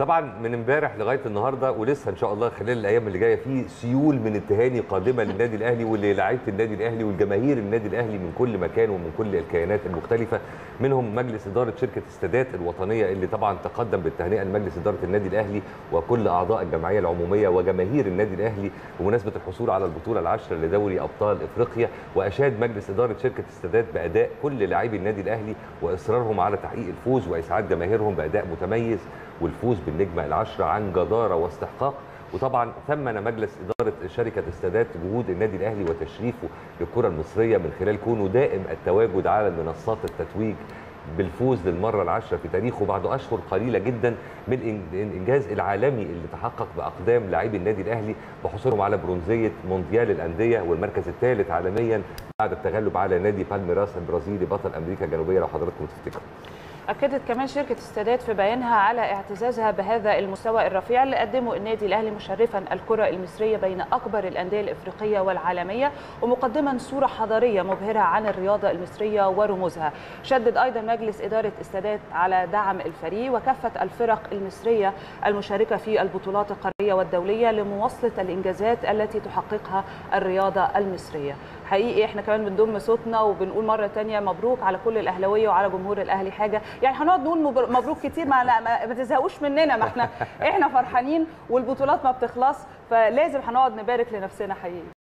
طبعا من امبارح لغايه النهارده ولسه ان شاء الله خلال الايام اللي جايه في سيول من التهاني قادمه للنادي الاهلي وللاعيبه النادي الاهلي والجماهير النادي الاهلي من كل مكان ومن كل الكيانات المختلفه منهم مجلس اداره شركه السادات الوطنيه اللي طبعا تقدم بالتهنئه لمجلس اداره النادي الاهلي وكل اعضاء الجمعيه العموميه وجماهير النادي الاهلي بمناسبه الحصول على البطوله العاشره لدوري ابطال افريقيا واشاد مجلس اداره شركه السادات باداء كل لاعبي النادي الاهلي واصرارهم على تحقيق الفوز واسعاد جماهيرهم باداء متميز والفوز بالنجمه العشره عن جداره واستحقاق وطبعا ثمن مجلس اداره شركه السادات جهود النادي الاهلي وتشريفه للكره المصريه من خلال كونه دائم التواجد على منصات التتويج بالفوز للمره العاشره في تاريخه بعد اشهر قليله جدا من الانجاز العالمي اللي تحقق باقدام لاعبي النادي الاهلي بحصولهم على برونزيه مونديال الانديه والمركز الثالث عالميا بعد التغلب على نادي بالميراس البرازيلي بطل امريكا الجنوبيه لو حضراتكم تفتكروا أكدت كمان شركة السادات في بيانها على اعتزازها بهذا المستوى الرفيع اللي قدمه النادي الأهلي مشرفا الكرة المصرية بين أكبر الأندية الإفريقية والعالمية ومقدما صورة حضارية مبهرة عن الرياضة المصرية ورموزها شدد أيضا مجلس إدارة السادات على دعم الفريق وكافة الفرق المصرية المشاركة في البطولات القارية والدولية لمواصلة الإنجازات التي تحققها الرياضة المصرية حقيقي احنا كمان بنضم صوتنا وبنقول مرة تانية مبروك على كل الأهلاوية وعلى جمهور الأهلي حاجة يعني هنقعد نقول مبروك كتير ما, ما, ما تزهقوش مننا ما احنا احنا فرحانين والبطولات ما بتخلص فلازم هنقعد نبارك لنفسنا حقيقي